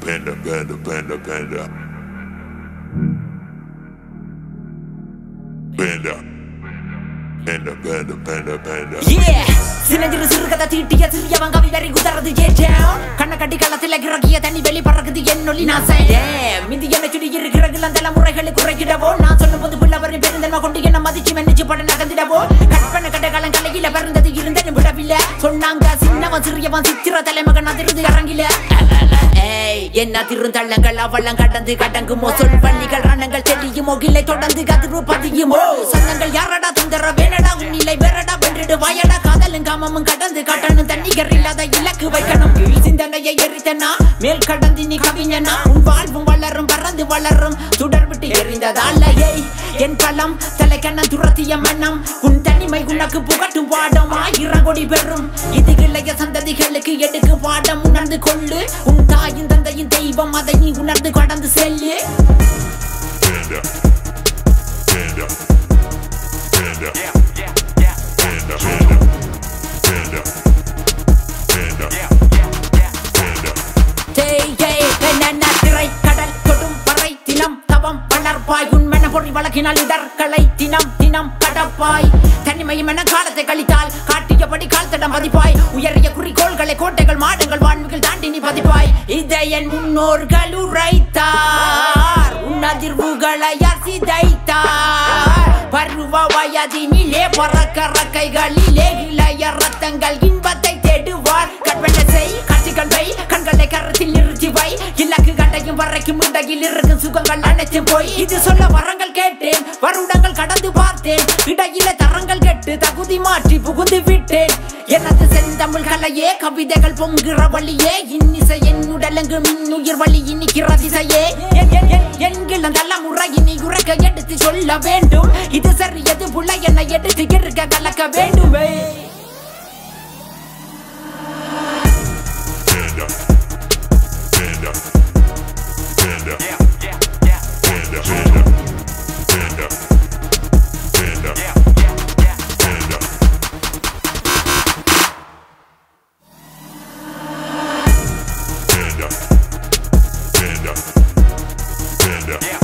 panda, panda, panda, panda. Panda. Panda, panda, panda, panda. Yeah சின்னஞ்சிறு சிறுகதை தீட்டிய சிறியவன் கவிதறி குதறது ஏற்றம் கண்ண கட்டி களத்தில் இறக்கிய தண்ணி வெளி பறக்குது என்னொல்லி நான் செய்தேன் மிதி என்ன சுடி இருக்கிற கிளந்தல முறைகளை குறைக்கிடவோ நான் சொல்லும் போது புள்ளவரின் பெருந்தன்மை கொண்டு என்ன மதிச்சு மென்னிச்சு பட நகர்ந்திடவோ கற்பனை கட்ட காலம் கலையில பிறந்தது இருந்தேன் விடவில்லை சொன்னாங்க சின்னவன் சிறியவன் சித்திர தலைமகன் அதிர்ந்து இறங்கில ஏய் என்ன திருந்தள்ளங்கள் அவளம் கடந்து கடங்குமோ சொல் பள்ளிகள் ரணங்கள் தெளியுமோ இல்லை தொடர்ந்து கதிர்வு பதியுமோ சொந்தங்கள் யாரடா தொந்தர வேணடா உன்னிலை வேறடா வென்றிடு வாயடா காதலும் காமமும் கடந்து கட்டணும் தண்ணிகர் இல்லாத இலக்கு வைக்கணும் கீழ் சிந்தனையை எரித்தனா மேல் கடந்து நீ கவிஞனா உன் வாழ்வும் வளரும் பறந்து வளரும் சுடர் விட்டு எரிந்ததால ஏய் என் பலம் தலைக்கண்ணம் துரத்திய மன்னம் உன் தனிமை உனக்கு புகட்டும் பாடம் ஆயிரம் கோடி பெறும் இது இளைய சந்ததிகளுக்கு எடுக்கு பாடம் உணர்ந்து கொள்ளு உன் தாயும் தந்தையும் தெய்வம் அதை நீ உணர்ந்து கடந்து செல்லு Panda. Panda. Panda. Panda, panda. Panda. Panda. Panda. தேய் தேய் என்னென்ன திரை கடல் தொடும் வரை தினம் தவம் வளர்ப்பாய் உண்மென பொறி வழக்கினால் இதற்களை தினம் தினம் கடப்பாய் தனிமையும் என காலத்தை கழித்தால் காட்டியபடி கால் தடம் பதிப்பாய் உயரிய குறிக்கோள்களை கோட்டைகள் மாடங்கள் வான்மிகள் தாண்டி நீ பதிப்பாய் இதை என் முன்னோர்கள் உரைத்தார் உன் அதிர்வுகளை யார் சிதைத்தார் பருவ வயதினிலே பறக்க ரக்கைகளிலே இளைய ரத்தங்கள் இன்பத்தை தேடுவார் கற்பனை செய் காட்சிகள் வை கண்களை கருத்தில் நிறுத்தி வை இலக்கு கண்டையும் வரைக்கும் இடையில் இருக்கும் சுகங்கள் அனைத்தும் போய் இது சொல்ல வரங்கள் கேட்டேன் வருடங்கள் கடந்து பார்த்தேன் இடையில தரங்கள் கெட்டு தகுதி மாற்றி புகுந்து விட்டேன் எனது செந்தமிழ் கலையே கவிதைகள் பொங்குற வழியே இன்னிசை என் உடலங்கு மின்னுயிர் வழி இனிக்கிற திசையே என்- என்- என்- என்கிற நல்ல முறை இனி உறக்க எடுத்து சொல்ல வேண்டும் இது சரி எது புள்ள என்னை எடுத்து இருக்க கலக்க வேண்டுமே Panda. Panda. Panda. Panda, panda. Panda. Panda. Panda. Panda. Panda. Panda.